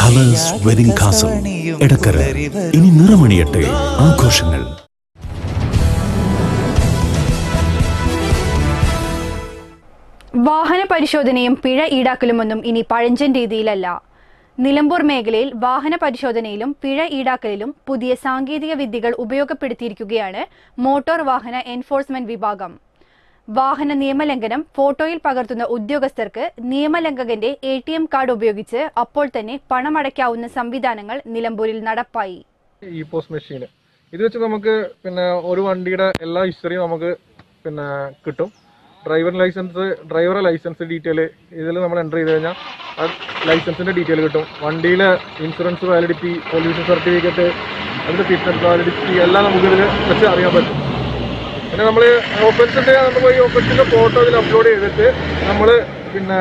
colours wedding castle Edakkara ഇനി നിറമണിയട്ടെ ആഘോഷങ്ങൾ വാഹന പരിശോധനയും പിഴ ഈടാക്കലുമൊന്നും ഇനി പഴഞ്ചൻ രീതിയിലല്ല നിലമ്പൂർ മേഖലയിൽ വാഹന പരിശോധനയിലും പിഴ ഈടാക്കലിലും പുതിയ സാങ്കേതിക വിദ്യകൾ ഉപയോഗപ്പെടുത്തിയിരിക്കുകയാണ് മോട്ടോർ വാഹന എൻഫോഴ്സ്മെന്റ് വിഭാഗം വാഹന നിയമലംഘനം ഫോട്ടോയിൽ പകർത്തുന്ന ഉദ്യോഗസ്ഥർക്ക് നിയമലംഘകന്റെ എ ടി എം കാർഡ് ഉപയോഗിച്ച് അപ്പോൾ തന്നെ പണമടയ്ക്കാവുന്ന സംവിധാനങ്ങൾ നിലമ്പൂരിൽ നടപ്പായി ഇ പോസ്റ്റ് മെഷീൻ ഇത് വെച്ച് നമുക്ക് പിന്നെ ഒരു വണ്ടിയുടെ എല്ലാ ഹിസ്റ്ററിയും നമുക്ക് പിന്നെ കിട്ടും ഡ്രൈവർ ലൈസൻസ് ഡ്രൈവറെ ലൈസൻസ് ഡീറ്റെയിൽ ഇതിൽ നമ്മൾ എൻ്റർ ചെയ്ത് കഴിഞ്ഞാൽ ആ ലൈസൻസിൻ്റെ ഡീറ്റെയിൽ കിട്ടും വണ്ടിയിലെ ഇൻഷുറൻസ് വാലിഡിറ്റി പൊല്യൂഷൻ സർട്ടിഫിക്കറ്റ് അതിൻ്റെ ഫിറ്റ്നസ് വാലിഡിറ്റി എല്ലാം നമുക്ക് ഇതിൽ വെച്ച് അറിയാൻ പറ്റും പിന്നെ നമ്മൾ ഓഫൻസിൻ്റെ നമ്മൾ ഈ ഓഫൻസിൻ്റെ ഫോട്ടോ ഇതിൽ അപ്ലോഡ് ചെയ്തിട്ട് നമ്മൾ പിന്നെ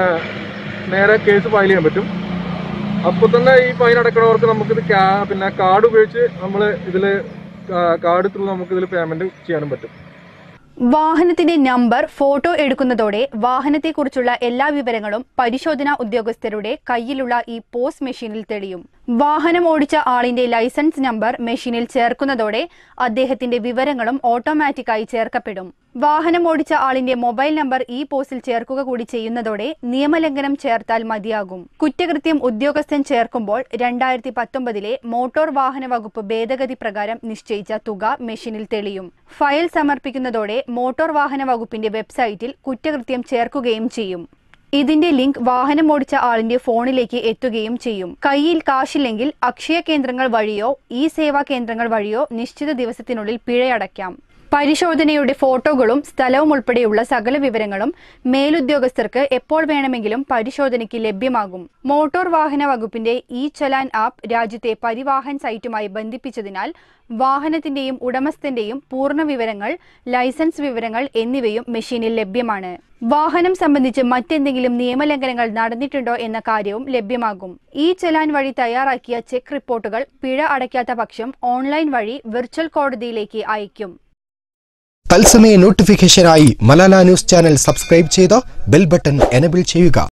നേരെ കേസ് ഫയൽ ചെയ്യാൻ പറ്റും അപ്പോൾ തന്നെ ഈ ഫൈൻ അടക്കണവർക്ക് നമുക്കിത് കാ- പിന്നെ കാർഡ് ഉപയോഗിച്ച് നമ്മൾ ഇതിൽ കാർഡ് ത്രൂ നമുക്ക് ഇതിൽ പേയ്മെന്റ് ചെയ്യാനും പറ്റും വാഹനത്തിന്റെ നമ്പർ ഫോട്ടോ എടുക്കുന്നതോടെ വാഹനത്തെക്കുറിച്ചുള്ള എല്ലാ വിവരങ്ങളും പരിശോധനാ ഉദ്യോഗസ്ഥരുടെ കയ്യിലുള്ള ഈ പോസ്റ്റ് മെഷീനിൽ തെളിയും വാഹനം ഓടിച്ച ആളിന്റെ ലൈസൻസ് നമ്പർ മെഷീനിൽ ചേർക്കുന്നതോടെ അദ്ദേഹത്തിന്റെ വിവരങ്ങളും ഓട്ടോമാറ്റിക്കായി ചേർക്കപ്പെടും വാഹനം ഓടിച്ച ആളിന്റെ മൊബൈൽ നമ്പർ ഈ പോസ്റ്റിൽ ചേർക്കുക കൂടി ചെയ്യുന്നതോടെ നിയമലംഘനം ചേർത്താൽ മതിയാകും കുറ്റകൃത്യം ഉദ്യോഗസ്ഥൻ ചേർക്കുമ്പോൾ രണ്ടായിരത്തി പത്തൊമ്പതിലെ മോട്ടോർ വാഹന വകുപ്പ് ഭേദഗതി പ്രകാരം നിശ്ചയിച്ച തുക മെഷീനിൽ തെളിയും ഫയൽ സമർപ്പിക്കുന്നതോടെ മോട്ടോർ വാഹന വകുപ്പിന്റെ വെബ്സൈറ്റിൽ കുറ്റകൃത്യം ചേർക്കുകയും ചെയ്യും ഇതിന്റെ ലിങ്ക് വാഹനം ഓടിച്ച ആളിന്റെ ഫോണിലേക്ക് എത്തുകയും ചെയ്യും കയ്യിൽ കാശില്ലെങ്കിൽ അക്ഷയ കേന്ദ്രങ്ങൾ വഴിയോ ഇ സേവാ കേന്ദ്രങ്ങൾ വഴിയോ നിശ്ചിത ദിവസത്തിനുള്ളിൽ പിഴയടയ്ക്കാം പരിശോധനയുടെ ഫോട്ടോകളും സ്ഥലവും ഉൾപ്പെടെയുള്ള സകല വിവരങ്ങളും മേലുദ്യോഗസ്ഥർക്ക് എപ്പോൾ വേണമെങ്കിലും പരിശോധനയ്ക്ക് ലഭ്യമാകും മോട്ടോർ വാഹന വകുപ്പിന്റെ ഇ ചലാൻ ആപ്പ് രാജ്യത്തെ പരിവാഹൻ സൈറ്റുമായി ബന്ധിപ്പിച്ചതിനാൽ വാഹനത്തിന്റെയും ഉടമസ്ഥന്റെയും പൂർണ്ണ വിവരങ്ങൾ ലൈസൻസ് വിവരങ്ങൾ എന്നിവയും മെഷീനിൽ ലഭ്യമാണ് വാഹനം സംബന്ധിച്ച് മറ്റെന്തെങ്കിലും നിയമലംഘനങ്ങൾ നടന്നിട്ടുണ്ടോ എന്ന കാര്യവും ലഭ്യമാകും ഈ ചലാൻ വഴി തയ്യാറാക്കിയ ചെക്ക് റിപ്പോർട്ടുകൾ പിഴ അടയ്ക്കാത്ത പക്ഷം ഓൺലൈൻ വഴി വിർച്വൽ കോടതിയിലേക്ക് അയക്കും തത്സമയ നോട്ടിഫിക്കേഷനായി മലാല ന്യൂസ് ചാനൽ സബ്സ്ക്രൈബ് ചെയ്ത് ബെൽ ബട്ടൺ എനബിൾ ചെയ്യുക